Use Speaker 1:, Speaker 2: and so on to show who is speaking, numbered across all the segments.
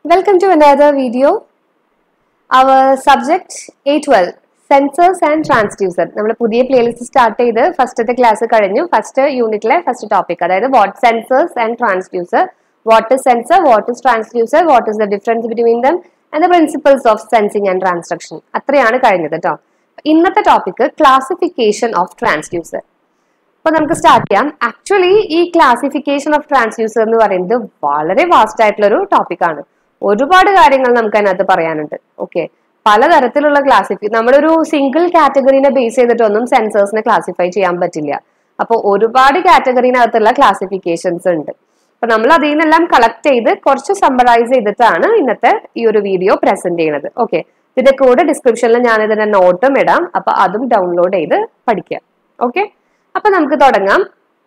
Speaker 1: Welcome to another video. Our subject A12 sensors and transducer നമ്മൾ പുതിയ playlist start ചെയ്ത് ഫസ്റ്റത്തെ ക്ലാസ് കഴിഞ്ഞു ഫസ്റ്റ് യൂണിറ്റിലെ ഫസ്റ്റ് ടോപ്പിക് അതായത് what sensors and transducer what is sensor what is transducer what is the difference between them and the principles of sensing and transduction അത്രയാണ് കഴിഞ്ഞത് കേട്ടോ ഇന്നത്തെ ടോപ്പിക് ക്ലാസിഫിക്കേഷൻ ഓഫ് ട്രാൻസ്ഡ്യൂസർ അപ്പൊ നമുക്ക് start ചെയ്യാം actually ഈ classification of transducer എന്ന് പറയുന്നത് വളരെ വാസ്റ്റ് ആയിട്ടുള്ള ഒരു ടോപ്പിക്കാണ് ഒരുപാട് കാര്യങ്ങൾ നമുക്ക് അതിനകത്ത് പറയാനുണ്ട് ഓക്കെ പലതരത്തിലുള്ള ക്ലാസിഫി നമ്മളൊരു സിംഗിൾ കാറ്റഗറീനെ ബേസ് ചെയ്തിട്ടൊന്നും സെൻസേഴ്സിനെ ക്ലാസിഫൈ ചെയ്യാൻ പറ്റില്ല അപ്പോൾ ഒരുപാട് കാറ്റഗറീനകത്തുള്ള ക്ലാസിഫിക്കേഷൻസ് ഉണ്ട് അപ്പൊ നമ്മൾ അതിൽ നിന്നെല്ലാം കളക്ട് ചെയ്ത് കുറച്ച് സമ്മറൈസ് ചെയ്തിട്ടാണ് ഇന്നത്തെ ഈ ഒരു വീഡിയോ പ്രസന്റ് ചെയ്യുന്നത് ഓക്കെ ഇതിന്റെ കൂടെ ഡിസ്ക്രിപ്ഷനിൽ ഞാൻ ഇതിന്റെ നോട്ടും ഇടാം അപ്പൊ അതും ഡൗൺലോഡ് ചെയ്ത് പഠിക്കാം ഓക്കെ അപ്പൊ നമുക്ക് തുടങ്ങാം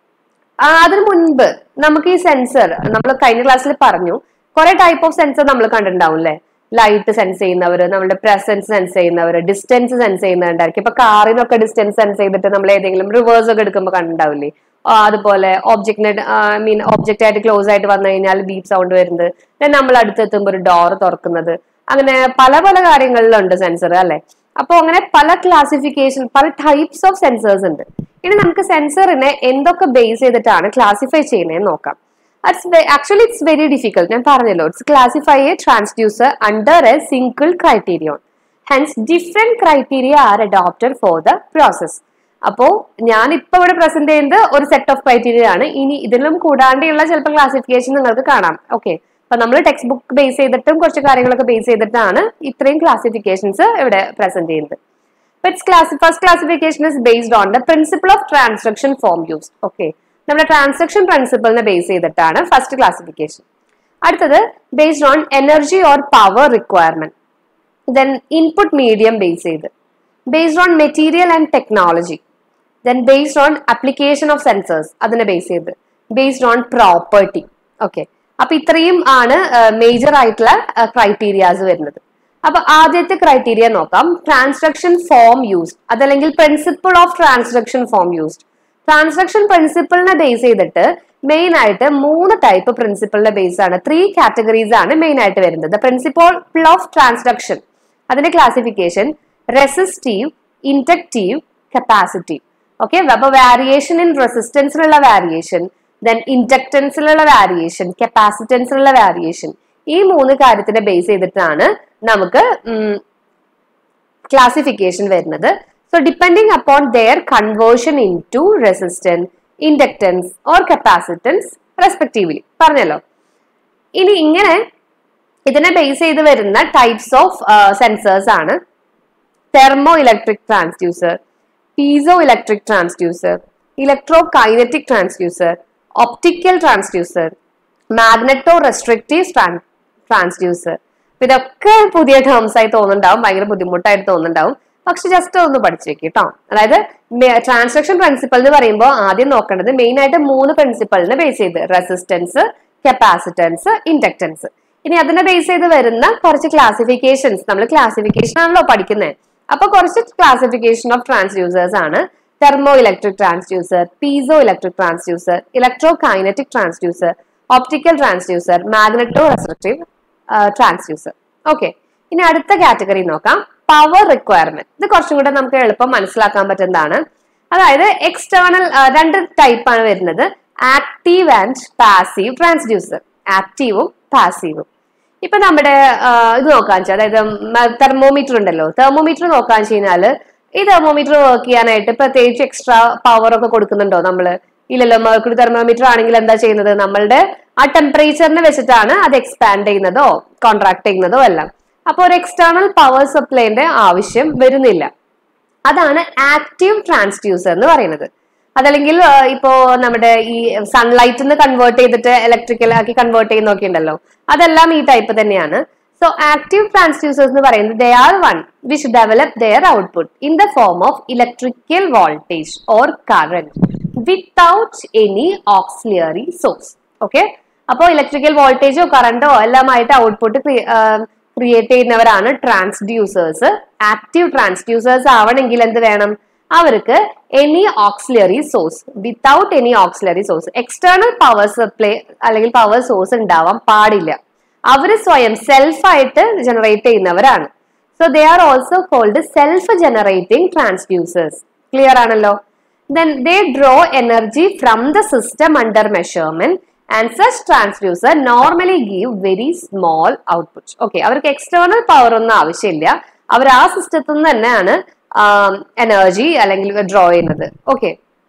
Speaker 1: ആ, അതിനു മുൻപ് നമുക്ക് ഈ സെൻസർ നമ്മൾ കഴിഞ്ഞ ക്ലാസ്സിൽ പറഞ്ഞു കുറെ ടൈപ്പ് ഓഫ് സെൻസർ നമ്മൾ കണ്ടിട്ടുണ്ടാവും അല്ലേ ലൈറ്റ് സെൻസ് ചെയ്യുന്നവർ നമ്മുടെ പ്രസൻസ് സെൻസ് ചെയ്യുന്നവർ ഡിസ്റ്റൻസ് സെൻസ് ചെയ്യുന്നുണ്ടായിരിക്കും ഇപ്പൊ കാറിനൊക്കെ ഡിസ്റ്റൻസ് സെൻസ് ചെയ്തിട്ട് നമ്മൾ ഏതെങ്കിലും റിവേഴ്സ് ഒക്കെ എടുക്കുമ്പോൾ കണ്ടിട്ടുണ്ടാവില്ലേ ആ, അതുപോലെ ഒബ്ജക്റ്റിനെ ഐ മീൻ ഒബ്ജക്റ്റ് ആയിട്ട് ക്ലോസ് ആയിട്ട് വന്നു കഴിഞ്ഞാൽ ബീപ്പ് സൗണ്ട് വരുന്നത് then നമ്മൾ അടുത്തെത്തുമ്പോൾ ഒരു ഡോർ തുറക്കുന്നത് അങ്ങനെ പല പല കാര്യങ്ങളിലുണ്ട് സെൻസർ അല്ലെ അപ്പൊ അങ്ങനെ പല ക്ലാസിഫിക്കേഷൻ പല ടൈപ്സ് ഓഫ് സെൻസേഴ്സ് ഉണ്ട് ഇനി നമുക്ക് സെൻസറിനെ എന്തൊക്കെ ബേസ് ചെയ്തിട്ടാണ് ക്ലാസിഫൈ ചെയ്യുന്നതെന്ന് നോക്കാം ആക്ച്വലി ഇറ്റ്സ് വെരി ഡിഫിക്കൽട്ട് ഞാൻ പറഞ്ഞല്ലോ it's classify a transducer under a single criterion hence different criteria are adopted for the process അപ്പോ ഞാൻ ഇപ്പൊ ഇവിടെ പ്രസന്റ് ചെയ്യുന്നത് ഒരു സെറ്റ് ഓഫ് ക്രൈറ്റീരിയ ആണ് ഇനി ഇതിലും കൂടാണ്ടെയുള്ള ചിലപ്പോൾ ക്ലാസിഫിക്കേഷൻ നിങ്ങൾക്ക് കാണാം ഓക്കെ അപ്പൊ നമ്മൾ ടെക്സ്റ്റ് ബുക്ക് ബേസ് ചെയ്തിട്ടും കുറച്ച് കാര്യങ്ങളൊക്കെ ബേസ് ചെയ്തിട്ടാണ് ഇത്രയും ക്ലാസിഫിക്കേഷൻസ് ഇവിടെ പ്രസന്റ് ചെയ്യുന്നത് its class first classification is based on the principle of transduction form used okay നമ്മുടെ ട്രാൻസാക്ഷൻ പ്രിൻസിപ്പിളിനെ ബേസ് ചെയ്തിട്ടാണ് ഫസ്റ്റ് ക്ലാസിഫിക്കേഷൻ അടുത്തത് based on energy or power requirement then input medium base ചെയ്ത് based on material and technology then based on application of sensors അതിനെ base ചെയ്ത് based on property okay അപ്പൊ ഇത്രയും ആണ് മേജർ ആയിട്ടുള്ള ക്രൈറ്റീരിയാസ് വരുന്നത് അപ്പൊ ആദ്യത്തെ ക്രൈറ്റീരിയ നോക്കാം ട്രാൻസ്ട്രക്ഷൻ ഫോം യൂസ്ഡ് അതല്ലെങ്കിൽ principle of transduction form used transduction പ്രിൻസിപ്പിളിനെ ബേസ് ചെയ്തിട്ട് മെയിൻ ആയിട്ട് മൂന്ന് ടൈപ്പ് പ്രിൻസിപ്പിളിനെ ബേസ് ആണ് ത്രീ കാറ്റഗറീസ് ആണ് മെയിൻ ആയിട്ട് വരുന്നത് പ്രിൻസിപ്പിൾ ഓഫ് ട്രാൻസ്ട്രക്ഷൻ അതിന്റെ classification resistive inductive capacitive okay അപ്പൊ വാരിയേഷൻ ഇൻ റെസിസ്റ്റൻസിലുള്ള വാരിയേഷൻ ദെൻ ഇൻഡക്റ്റൻസിലുള്ള വാരിയേഷൻ കപ്പാസിറ്റൻസിലുള്ള വാരിയേഷൻ ഈ മൂന്ന് കാര്യത്തിനെ ബേസ് ചെയ്തിട്ടാണ് നമുക്ക് ക്ലാസിഫിക്കേഷൻ വരുന്നത് so depending upon their conversion into resistance inductance or capacitance respectively പറഞ്ഞല്ലോ ഇനി ഇങ്ങനെ ഇതിനെ ബേസ് ചെയ്ത് വരുന്ന ടൈപ്സ് ഓഫ് സെൻസേഴ്സ് ആണ് thermoelectric transducer piezoelectric transducer electrokinetic transducer optical transducer magneto restrictive transducer ഇതൊക്കെ പുതിയ ടേംസ് ആയി തോന്നുന്നുണ്ടാവും ഭയങ്കര ബുദ്ധിമുട്ടായിട്ട് തോന്നുന്നുണ്ടാവും പക്ഷെ ജസ്റ്റ് ഒന്ന് പഠിച്ചു വെക്കും കേട്ടോ അതായത് ട്രാൻസാക്ഷൻ പ്രിൻസിപ്പൽ എന്ന് പറയുമ്പോൾ ആദ്യം നോക്കേണ്ടത് മെയിൻ ആയിട്ട് മൂന്ന് പ്രിൻസിപ്പളിനെ ബേസ് ചെയ്ത് റെസിസ്റ്റൻസ് കപ്പാസിറ്റൻസ് ഇൻഡക്റ്റൻസ് ഇനി അതിനെ ബേസ് ചെയ്ത് വരുന്ന കുറച്ച് ക്ലാസിഫിക്കേഷൻസ് നമ്മൾ ക്ലാസിഫിക്കേഷൻ ആണല്ലോ പഠിക്കുന്നത് അപ്പൊ കുറച്ച് ക്ലാസിഫിക്കേഷൻ ഓഫ് ട്രാൻസ്ഡ്യൂസേഴ്സ് ആണ് thermoelectric transducer piezoelectric transducer electrokinetic transducer optical transducer magneto restrictive transducer okay ഇനി അടുത്ത കാറ്റഗറി നോക്കാം പവർ റിക്വയർമെന്റ് ഇത് കുറച്ചും കൂടെ നമുക്ക് എളുപ്പം മനസ്സിലാക്കാൻ പറ്റുന്നതാണ് അതായത് എക്സ്റ്റേണൽ രണ്ട് ടൈപ്പ് ആണ് വരുന്നത് ആക്റ്റീവ് ആൻഡ് പാസീവ് ട്രാൻസ്ഡ്യൂസർ ആക്റ്റീവും പാസീവും ഇപ്പൊ നമ്മുടെ ആ, ഇത് നോക്കാൻ വെച്ചാൽ അതായത് തെർമോമീറ്റർ ഉണ്ടല്ലോ തെർമോമീറ്റർ നോക്കാൻ വെച്ച് കഴിഞ്ഞാല് ഈ തെർമോമീറ്റർ വർക്ക് ചെയ്യാനായിട്ട് പ്രത്യേകിച്ച് എക്സ്ട്രാ പവർ ഒക്കെ കൊടുക്കുന്നുണ്ടോ നമ്മള് ഇല്ലല്ലോ മെർക്കുറി തെർമോമീറ്റർ ആണെങ്കിൽ എന്താ ചെയ്യുന്നത് നമ്മളുടെ ആ ടെമ്പറേച്ചറിനെ വെച്ചിട്ടാണ് അത് എക്സ്പാൻഡ് ചെയ്യുന്നതോ കോൺട്രാക്ട് ചെയ്യുന്നതോ എല്ലാം അപ്പൊ ഒരു എക്സ്റ്റേണൽ പവർ സപ്ലൈന്റെ ആവശ്യം വരുന്നില്ല അതാണ് ആക്റ്റീവ് ട്രാൻസ്ഡ്യൂസർ എന്ന് പറയുന്നത് അതല്ലെങ്കിൽ ആ, ഇപ്പോ നമ്മുടെ ഈ സൺലൈറ്റ് നിന്ന് കൺവേർട്ട് ചെയ്തിട്ട് ഇലക്ട്രിക്കൽ ആക്കി കൺവേർട്ട് ചെയ്യുന്നൊക്കെ ഉണ്ടല്ലോ അതെല്ലാം ഈ ടൈപ്പ് തന്നെയാണ് സോ ആക്റ്റീവ് ട്രാൻസ്ഡ്യൂസേഴ്സ് എന്ന് പറയുന്നത് they are one which develop their output in the form of electrical voltage or current without any auxiliary source okay അപ്പോൾ ഇലക്ട്രിക്കൽ വോൾട്ടേജോ കറണ്ടോ എല്ലാമായിട്ട് ഔട്ട്പുട്ട് ക്രിയേറ്റ് ചെയ്യുന്നവരാണ് ട്രാൻസ്ഡ്യൂസേഴ്സ് ആക്റ്റീവ് ട്രാൻസ്ഡ്യൂസേഴ്സ് ആവണമെങ്കിൽ എന്ത് വേണം അവർക്ക് any auxiliary source without any auxiliary source external power supply അല്ലെങ്കിൽ പവർ സോഴ്സ് ഉണ്ടാവാൻ പാടില്ല അവര് സ്വയം സെൽഫായിട്ട് ജനറേറ്റ് ചെയ്യുന്നവരാണ് so they are also called self generating transducers clear ആണല്ലോ then they draw energy from the system under measurement and such transducer normally give very small output okay അവർക്ക് external power ഒന്നും ആവശ്യമില്ല അവർ ആ സിസ്റ്റത്തിൽ നിന്ന് തന്നെയാണ് എനർജി അല്ലെങ്കിൽ ഡ്രോ ചെയ്യുന്നത് ഓക്കെ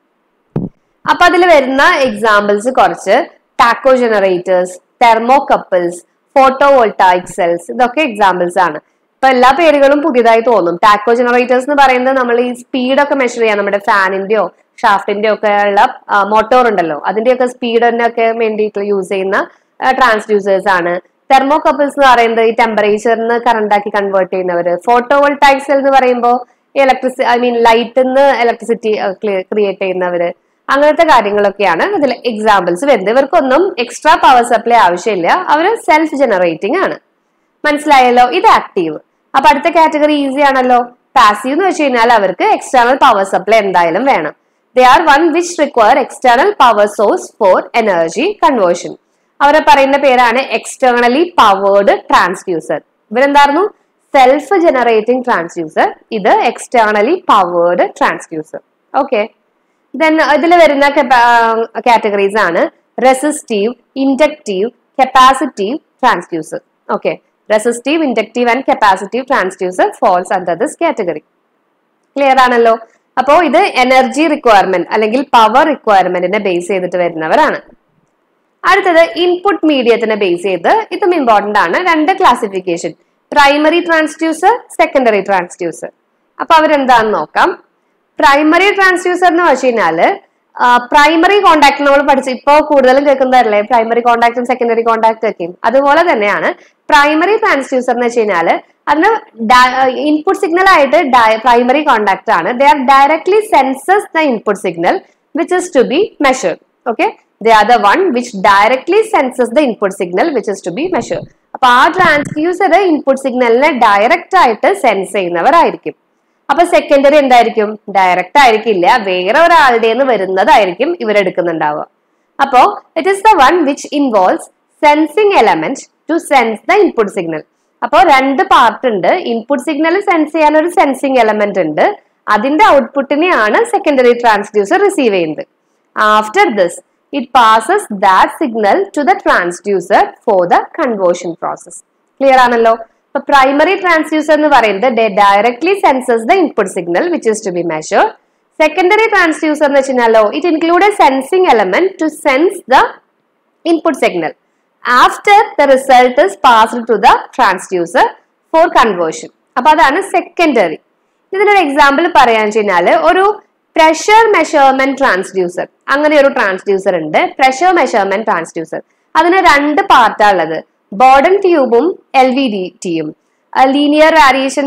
Speaker 1: അപ്പൊ അതിൽ വരുന്ന എക്സാമ്പിൾസ് കുറച്ച് tachogenerators thermocouples photovoltaic cells ഇതൊക്കെ എക്സാമ്പിൾസ് ആണ് ഇപ്പൊ എല്ലാ പേരുകളും പുതിയതായി തോന്നും ടാക്കോ ജനറേറ്റേഴ്സ് എന്ന് പറയുന്നത് നമ്മൾ ഈ സ്പീഡൊക്കെ മെഷർ ചെയ്യാൻ നമ്മുടെ ഫാനിന്റെയോ ഷാഫ്റ്റിന്റെയോ ഒക്കെ ഉള്ള മോട്ടോർ ഉണ്ടല്ലോ അതിന്റെയൊക്കെ സ്പീഡിനൊക്കെ വേണ്ടിയിട്ട് യൂസ് ചെയ്യുന്ന ട്രാൻസ്ഡ്യൂസേഴ്സ് ആണ് തെർമോ കപ്പിൾസ് എന്ന് പറയുന്നത് ഈ ടെമ്പറേച്ചറിന് കറണ്ട് ആക്കി കൺവേർട്ട് ചെയ്യുന്നവര് ഫോട്ടോ വോൾട്ടായിക് സെൽ എന്ന് പറയുമ്പോൾ ഇലക്ട്രിസി ഐ മീൻ ലൈറ്റിന്ന് ഇലക്ട്രിസിറ്റി ക്രിയേറ്റ് ചെയ്യുന്നവര് അങ്ങനത്തെ കാര്യങ്ങളൊക്കെയാണ് ഇതിൽ എക്സാമ്പിൾസ് വരുന്നത് ഇവർക്കൊന്നും എക്സ്ട്രാ പവർ സപ്ലൈ ആവശ്യമില്ല അവർ സെൽഫ് ജനറേറ്റിംഗ് ആണ് മനസ്സിലായല്ലോ ഇത് ആക്റ്റീവ് അപ്പൊ അടുത്ത കാറ്റഗറി ഈസി ആണല്ലോ പാസീവ് എന്ന് വെച്ച് കഴിഞ്ഞാൽ അവർക്ക് എക്സ്റ്റേണൽ പവർ സപ്ലൈ എന്തായാലും വേണം they are one which require external power source for energy conversion അവരെ പറയുന്ന പേരാണ് എക്സ്റ്റേണലി പവേർഡ് ട്രാൻസ്ഡ്യൂസർ ഇവരെന്തായിരുന്നു സെൽഫ് ജനറേറ്റിംഗ് ട്രാൻസ്ഡ്യൂസർ ഇത് externally powered transducer okay then ഇതിൽ വരുന്ന കാറ്റഗറീസ് ആണ് resistive inductive capacitive transducer okay resistive inductive and capacitive transducer falls under this category clear ആണല്ലോ അപ്പോ ഇത് എനർജി റിക്വയർമെന്റ് അല്ലെങ്കിൽ പവർ റിക്വയർമെന്റിനെ ബേസ് ചെയ്തിട്ട് വരുന്നവരാണ് അടുത്തത് ഇൻപുട്ട് മീഡിയത്തിനെ ബേസ് ചെയ്ത് ഇതും ഇമ്പോർട്ടന്റ് ആണ് രണ്ട് classification primary transducer secondary transducer അപ്പൊ അവരെന്താണെന്ന് നോക്കാം പ്രൈമറി ട്രാൻസ്ഡ്യൂസർ എന്ന് വെച്ച് കഴിഞ്ഞാല് പ്രൈമറി കോണ്ടാക്ട് നമ്മൾ പഠിച്ചു ഇപ്പോ കൂടുതലും കേൾക്കുന്നതല്ലേ പ്രൈമറി കോണ്ടാക്ടും സെക്കൻഡറി കോണ്ടാക്ട് ഒക്കെ അതുപോലെ തന്നെയാണ് പ്രൈമറി ട്രാൻസ്ഡ്യൂസർ എന്ന് വെച്ച് കഴിഞ്ഞാല് അതിന് ഇൻപുട്ട് സിഗ്നൽ ആയിട്ട് പ്രൈമറി കോണ്ടാക്ട് ആണ് they are directly senses the input signal which is to be measured okay they are the one which directly senses the input signal which is to be measured അപ്പൊ ആ transducer input സിഗ്നലിനെ direct ആയിട്ട് sense ചെയ്യുന്നവരായിരിക്കും അപ്പൊ secondary എന്തായിരിക്കും direct ആയിരിക്കില്ല വേറെ ഒരാളുടെ നിന്ന് വരുന്നതായിരിക്കും ഇവരെടുക്കുന്നുണ്ടാവുക അപ്പോ it is the one which involves sensing element to sense the input signal അപ്പോൾ രണ്ട് പാർട്ട് ഉണ്ട് ഇൻപുട്ട് സിഗ്നൽ സെൻസ് ചെയ്യാൻ ഒരു സെൻസിങ് എലമെന്റ് ഉണ്ട് അതിന്റെ ഔട്ട്പുട്ടിനെയാണ് സെക്കൻഡറി ട്രാൻസ്ഡ്യൂസർ റിസീവ് ചെയ്യുന്നത് after this it passes that signal to the transducer for the conversion process clear ആണല്ലോ ഇപ്പൊ പ്രൈമറി ട്രാൻസ്ഡ്യൂസർ എന്ന് പറയുന്നത് directly senses the input signal which is to be measure secondary transducer എന്ന് വെച്ചാലോ it include a sensing element to sense the input signal after the result is passed to the transducer for conversion അപ്പൊ അതാണ് secondary ഇതിനൊരു example പറയാൻ കഴിഞ്ഞാൽ ഒരു pressure measurement transducer അങ്ങനെ ഒരു ട്രാൻസ്ഡ്യൂസർ ഉണ്ട് പ്രഷർ മെഷർമെന്റ് ട്രാൻസ്ഡ്യൂസർ അതിന് രണ്ട് പാർട്ടാ ഉള്ളത് ബോർഡൻ ട്യൂബും എൽ വി ഡി ടിയും linear variation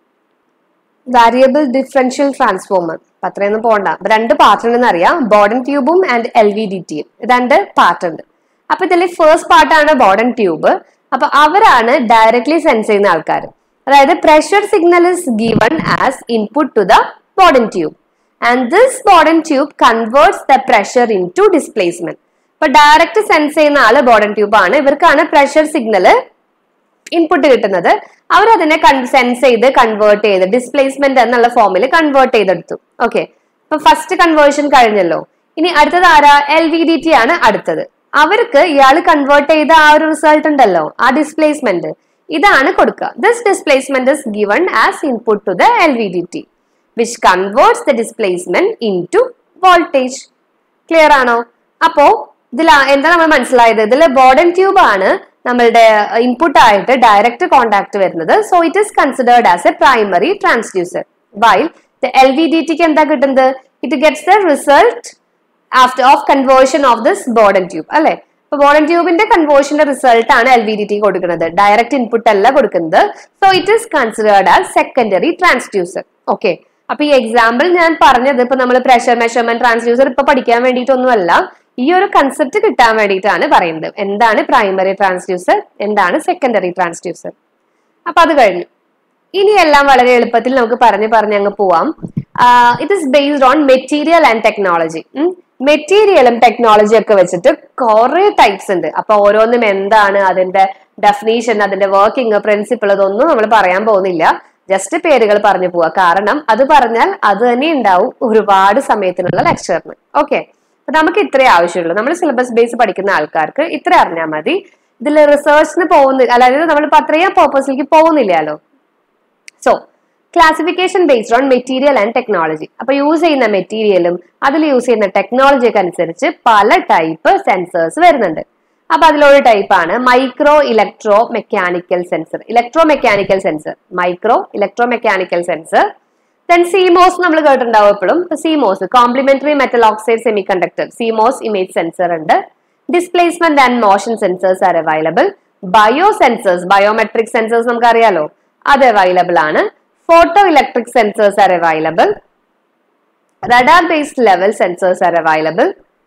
Speaker 1: variable differential transformer അത്രയൊന്നും പോകണ്ട രണ്ട് പാർട്ട് ഉണ്ടെന്ന് അറിയാം ബോർഡൻ ട്യൂബും ആൻഡ് എൽ വി ഡി ടിയും രണ്ട് പാർട്ട് ഉണ്ട് അപ്പൊ ഇതിൽ ഫസ്റ്റ് പാർട്ടാണ് ബോർഡൻ ട്യൂബ് അപ്പൊ അവരാണ് ഡയറക്ട്ലി സെൻസ് ചെയ്യുന്ന ആൾക്കാർ അതായത് pressure signal is given as input to the Bourdon tube and this Bourdon tube converts the pressure into displacement ഇപ്പൊ ഡയറക്റ്റ് സെൻസ് ചെയ്യുന്ന ആള് ബോർഡൻ ട്യൂബ് ആണ് ഇവർക്കാണ് പ്രഷർ സിഗ്നല് ഇൻപുട്ട് കിട്ടുന്നത് അവർ അതിനെ സെൻസ് ചെയ്ത് കൺവേർട്ട് ചെയ്ത് ഡിസ്പ്ലേസ്മെന്റ് എന്നുള്ള ഫോമിൽ കൺവേർട്ട് ചെയ്തെടുത്തു ഓക്കെ ഇപ്പൊ ഫസ്റ്റ് കൺവേർഷൻ കഴിഞ്ഞല്ലോ ഇനി അടുത്തത് ആരാ എൽ വി ഡി ടി ആണ് അടുത്തത് അവർക്ക് ഇയാൾ കൺവേർട്ട് ചെയ്ത ആ ഒരു റിസൾട്ട് ഉണ്ടല്ലോ ആ ഡിസ്പ്ലേസ്മെന്റ് ഇതാണ് കൊടുക്കുക this displacement is given as input to the L V D T which converts the displacement into voltage clear ആണോ അപ്പോ ഇതിൽ എന്താ നമ്മൾ മനസ്സിലായത് ഇതിൽ ബോർഡൻ ട്യൂബ് ആണ് നമ്മളുടെ ഇൻപുട്ട് ആയിട്ട് ഡയറക്റ്റ് കോണ്ടാക്ട് വരുന്നത് so it is considered as a primary transducer while the L V D ടിക്ക് എന്താ കിട്ടുന്നത് it gets the result after of conversion of this Bourdon tube അല്ലെ അപ്പൊ ബോർഡൻ ട്യൂബിന്റെ കൺവേർഷന്റെ റിസൾട്ട് ആണ് എൽ വി ഡി ടി കൊടുക്കുന്നത് ഡയറക്റ്റ് ഇൻപുട്ട് അല്ല കൊടുക്കുന്നത് so it is considered as secondary transducer okay അപ്പൊ ഈ എക്സാമ്പിൾ ഞാൻ പറഞ്ഞത് ഇപ്പൊ നമ്മൾ പ്രഷർ മെഷർമെന്റ് ട്രാൻസ്ഡ്യൂസർ ഇപ്പൊ പഠിക്കാൻ വേണ്ടിയിട്ടൊന്നുമല്ല ഈ ഒരു കൺസെപ്റ്റ് കിട്ടാൻ വേണ്ടിയിട്ടാണ് പറയുന്നത് എന്താണ് പ്രൈമറി ട്രാൻസ്ഡ്യൂസർ എന്താണ് സെക്കൻഡറി ട്രാൻസ്ഡ്യൂസർ അപ്പൊ അത് കഴിഞ്ഞു ഇനി എല്ലാം വളരെ എളുപ്പത്തിൽ നമുക്ക് പറഞ്ഞു പറഞ്ഞ് അങ്ങ് പോവാം it is based on material and technology മെറ്റീരിയലും ടെക്നോളജി ഒക്കെ വെച്ചിട്ട് കുറെ ടൈപ്സ് ഉണ്ട് അപ്പൊ ഓരോന്നും എന്താണ് അതിന്റെ ഡെഫിനീഷൻ അതിന്റെ വർക്കിംഗ് പ്രിൻസിപ്പിൾ ഇതൊന്നും നമ്മൾ പറയാൻ പോകുന്നില്ല ജസ്റ്റ് പേരുകൾ പറഞ്ഞു പോവാ കാരണം അത് പറഞ്ഞാൽ അത് തന്നെ ഉണ്ടാവും ഒരുപാട് സമയത്തിനുള്ള ലെക്ചറിന് ഓക്കെ അപ്പൊ നമുക്ക് ഇത്രേ ആവശ്യമുള്ളൂ നമ്മൾ സിലബസ് ബേസ് പഠിക്കുന്ന ആൾക്കാർക്ക് ഇത്ര അറിഞ്ഞാൽ മതി ഇതിൽ റിസർച്ചിന് പോകുന്നില്ല അതായത് നമ്മളിപ്പോ അത്രയും പേർപ്പസിലേക്ക് പോകുന്നില്ലല്ലോ so classification based on material and technology അപ്പൊ യൂസ് ചെയ്യുന്ന മെറ്റീരിയലും അതിൽ യൂസ് ചെയ്യുന്ന ടെക്നോളജിയൊക്കെ അനുസരിച്ച് പല ടൈപ്പ് സെൻസേഴ്സ് വരുന്നുണ്ട് അപ്പൊ അതിലൊരു ടൈപ്പാണ് electro mechanical sensor electro mechanical sensor electro mechanical sensor then CMOS നമ്മൾ കേട്ടിട്ടുണ്ടാവും എപ്പോഴും CMOS complementary metal oxide semiconductor CMOS image sensor ഉണ്ട് displacement and motion sensors are available biosensors biometric sensors നമുക്ക് അറിയാലോ അത് available ആണ് photoelectric sensors are available radar based level sensors are available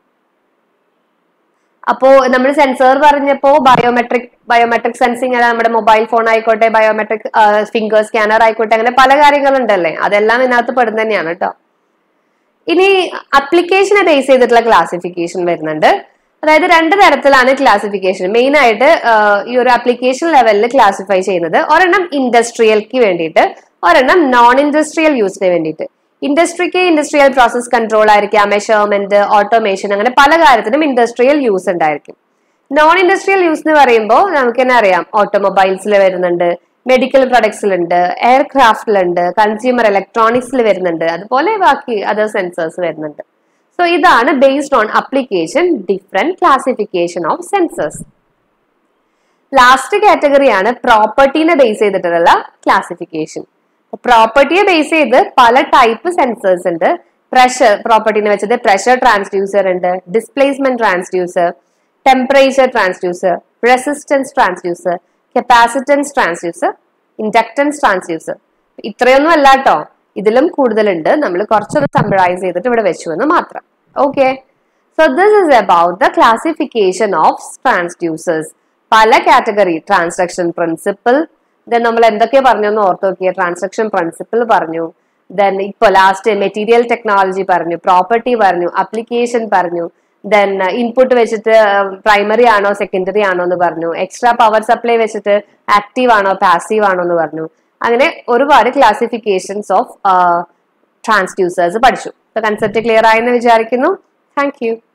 Speaker 1: അപ്പോ നമ്മൾ sensor പറഞ്ഞപ്പോ biometric biometric sensing നമ്മുടെ mobile phone ആയിക്കോട്ടെ ബയോമെട്രിക് ഫിംഗർ സ്കാനർ ആയിക്കോട്ടെ അങ്ങനെ പല കാര്യങ്ങളുണ്ടല്ലേ അതെല്ലാം ഇതിനകത്ത് പെടുന്ന തന്നെയാണ് കേട്ടോ ഇനി അപ്ലിക്കേഷനെ ബേസ് ചെയ്തിട്ടുള്ള ക്ലാസിഫിക്കേഷൻ വരുന്നുണ്ട് അതായത് രണ്ട് തരത്തിലാണ് ക്ലാസിഫിക്കേഷൻ മെയിൻ ആയിട്ട് ഈ ഒരു അപ്ലിക്കേഷൻ ലെവലിൽ ക്ലാസിഫൈ ചെയ്യുന്നത് ഒരെണ്ണം ഇൻഡസ്ട്രിയൽക്ക് വേണ്ടിയിട്ട് ഒരെണ്ണം നോൺ ഇൻഡസ്ട്രിയൽ യൂസിന് വേണ്ടിയിട്ട് ഇൻഡസ്ട്രിക്ക് ഇൻഡസ്ട്രിയൽ പ്രോസസ് കൺട്രോൾ ആയിരിക്കാം മെഷർമെന്റ് ഓട്ടോമേഷൻ അങ്ങനെ പല കാര്യത്തിനും ഇൻഡസ്ട്രിയൽ യൂസ് ഉണ്ടായിരിക്കും നോൺ ഇൻഡസ്ട്രിയൽ യൂസ് എന്ന് പറയുമ്പോൾ നമുക്ക് തന്നെ അറിയാം ഓട്ടോമൊബൈൽസിൽ വരുന്നുണ്ട് മെഡിക്കൽ പ്രൊഡക്ട്സിലുണ്ട് എയർക്രാഫ്റ്റിലുണ്ട് കൺസ്യൂമർ ഇലക്ട്രോണിക്സിൽ വരുന്നുണ്ട് അതുപോലെ ബാക്കി അതർ സെൻസേഴ്സ് വരുന്നുണ്ട് സോ ഇതാണ് based on application different classification of sensors last കാറ്റഗറിയാണ് പ്രോപ്പർട്ടീനെ ബേസ് ചെയ്തിട്ടുള്ള ക്ലാസിഫിക്കേഷൻ പ്രോപ്പർട്ടിയെ ബേസ് ചെയ്ത് പല ടൈപ്പ് സെൻസേഴ്സ് ഉണ്ട് പ്രഷർ പ്രോപ്പർട്ടിനെ വെച്ചിട്ട് പ്രഷർ ട്രാൻസ്ഡ്യൂസർ ഉണ്ട് displacement transducer temperature transducer resistance transducer capacitance transducer inductance transducer ഇത്രയൊന്നും അല്ല കേട്ടോ ഇതിലും കൂടുതലുണ്ട് നമ്മൾ കുറച്ചൊന്ന് സമ്മറൈസ് ചെയ്തിട്ട് ഇവിടെ വെച്ചു എന്ന് മാത്രം okay so this is about the classification of transducers പല കാറ്റഗറി ട്രാൻസാക്ഷൻ പ്രിൻസിപ്പിൾ ദെൻ നമ്മൾ എന്തൊക്കെ പറഞ്ഞു എന്ന് ഓർത്ത് നോക്കിയ ട്രാൻസാക്ഷൻ പ്രിൻസിപ്പിൾ പറഞ്ഞു ദെൻ ഇപ്പൊ ലാസ്റ്റ് മെറ്റീരിയൽ ടെക്നോളജി പറഞ്ഞു പ്രോപ്പർട്ടി പറഞ്ഞു അപ്ലിക്കേഷൻ പറഞ്ഞു ദെൻ ഇൻപുട്ട് വെച്ചിട്ട് പ്രൈമറി ആണോ സെക്കൻഡറി ആണോ എന്ന് പറഞ്ഞു എക്സ്ട്രാ പവർ സപ്ലൈ വെച്ചിട്ട് ആക്റ്റീവ് ആണോ പാസീവ് ആണോ എന്ന് പറഞ്ഞു അങ്ങനെ ഒരുപാട് ക്ലാസിഫിക്കേഷൻസ് ഓഫ് ട്രാൻസ്ഡ്യൂസേഴ്സ് പഠിച്ചു കൺസെപ്റ്റ് ക്ലിയർ ആയെന്ന് വിചാരിക്കുന്നു താങ്ക് യു